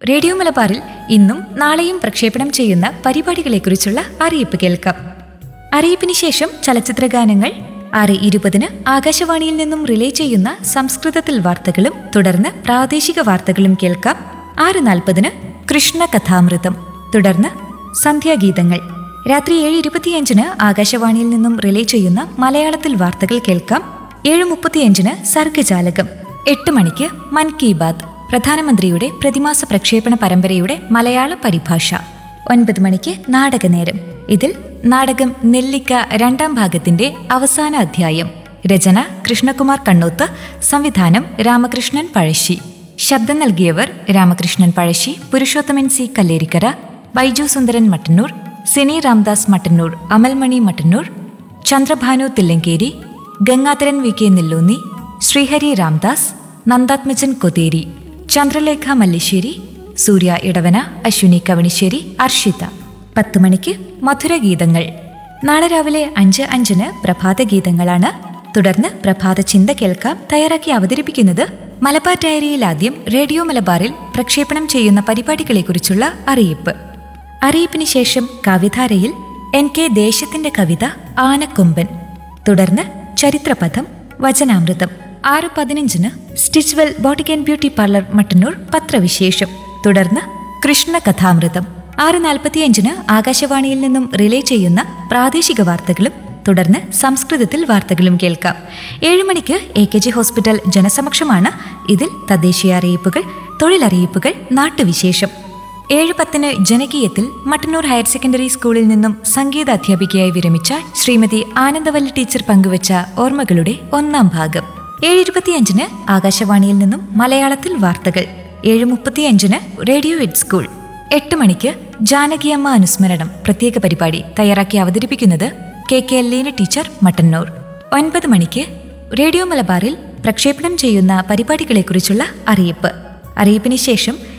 radio മലബാറിൽ ഇന്നും നാളെയും പ്രക്ഷേപണം ചെയ്യുന്ന പരിപാടികളെക്കുറിച്ചുള്ള അറിയിപ്പ് കേൾക്കാം അറിയിപ്പിന് ശേഷം ചലച്ചിത്ര ഗാനങ്ങൾ ആറ് ഇരുപതിന് ആകാശവാണിയിൽ നിന്നും റിലേ ചെയ്യുന്ന സംസ്കൃതത്തിൽ വാർത്തകളും തുടർന്ന് പ്രാദേശിക വാർത്തകളും കേൾക്കാം ആറ് നാൽപ്പതിന് കൃഷ്ണ കഥാമൃതം തുടർന്ന് സന്ധ്യാഗീതങ്ങൾ രാത്രി ഏഴ് ഇരുപത്തിയഞ്ചിന് ആകാശവാണിയിൽ നിന്നും റിലേ ചെയ്യുന്ന മലയാളത്തിൽ വാർത്തകൾ കേൾക്കാം ഏഴ് മുപ്പത്തിയഞ്ചിന് സർഗജാലകം എട്ട് മണിക്ക് മൻ കി ബാത് പ്രധാനമന്ത്രിയുടെ പ്രതിമാസ പ്രക്ഷേപണ പരമ്പരയുടെ മലയാള പരിഭാഷ ഒൻപത് മണിക്ക് നാടകനേരം ഇതിൽ നാടകം നെല്ലിക്ക രണ്ടാം ഭാഗത്തിന്റെ അവസാന അധ്യായം രചന കൃഷ്ണകുമാർ കണ്ണൂത്ത് സംവിധാനം രാമകൃഷ്ണൻ പഴശ്ശി ശബ്ദം നൽകിയവർ Ramakrishnan Pazhassi Purushothaman C Kallerikkara Baiju Sundaran Mattannur Sini Ramdas Mattannur Amalmani Mattannur Chandrabhanu Thillankeri Gangadharan V K Nellunni Srihari Ramdas Nandatmajan Kotheri Chandralekha Mallissery Surya Edavana Aswini Kavanissery Arshitha പത്ത് മണിക്ക് മധുരഗീതങ്ങൾ നാളെ രാവിലെ അഞ്ച് അഞ്ചിന് പ്രഭാത ഗീതങ്ങളാണ് തുടർന്ന് പ്രഭാത ചിന്ത കേൾക്കാം തയ്യാറാക്കി അവതരിപ്പിക്കുന്നത് മലബാർ ഡയറിയിൽ ആദ്യം റേഡിയോ മലബാറിൽ പ്രക്ഷേപണം ചെയ്യുന്ന പരിപാടികളെക്കുറിച്ചുള്ള അറിയിപ്പ് അറിയിപ്പിന് ശേഷം കവിധാരയിൽ എൻ കെ ദേശത്തിന്റെ കവിത ആനക്കൊമ്പൻ തുടർന്ന് ചരിത്രപഥം വചനാമൃതം ആറ് പതിനഞ്ചിന് stitchwell boutique and beauty parlour Mattannur പത്രവിശേഷം തുടർന്ന് കൃഷ്ണ കഥാമൃതം ആറ് നാൽപ്പത്തിയഞ്ചിന് ആകാശവാണിയിൽ നിന്നും റിലേ ചെയ്യുന്ന പ്രാദേശിക വാർത്തകളും തുടർന്ന് സംസ്കൃതത്തിൽ വാർത്തകളും കേൾക്കാം ഏഴ് മണിക്ക് എ കെ ജി ഹോസ്പിറ്റൽ ജനസമക്ഷമാണ് ഇതിൽ തദ്ദേശീയ അറിയിപ്പുകൾ തൊഴിലറിയിപ്പുകൾ നാട്ടുവിശേഷം ഏഴ് പത്തിന് ജനകീയത്തിൽ മട്ടന്നൂർ ഹയർ സെക്കൻഡറി സ്കൂളിൽ നിന്നും സംഗീത അധ്യാപികയായി വിരമിച്ച ശ്രീമതി ആനന്ദവല്ലി ടീച്ചർ പങ്കുവച്ച ഓർമ്മകളുടെ ഒന്നാം ഭാഗം ഏഴ് ഇരുപത്തിയഞ്ചിന് ആകാശവാണിയിൽ നിന്നും മലയാളത്തിൽ വാർത്തകൾ ഏഴ് മുപ്പത്തിയഞ്ചിന് റേഡിയോ എഡ് സ്കൂൾ എട്ട് മണിക്ക് ജാനകിയമ്മ അനുസ്മരണം പ്രത്യേക പരിപാടി തയ്യാറാക്കി അവതരിപ്പിക്കുന്നത് K K Leena teacher Mattannur ഒൻപത് മണിക്ക് റേഡിയോ മലബാറിൽ പ്രക്ഷേപണം ചെയ്യുന്ന പരിപാടികളെക്കുറിച്ചുള്ള അറിയിപ്പ് അറിയിപ്പിന് ശേഷം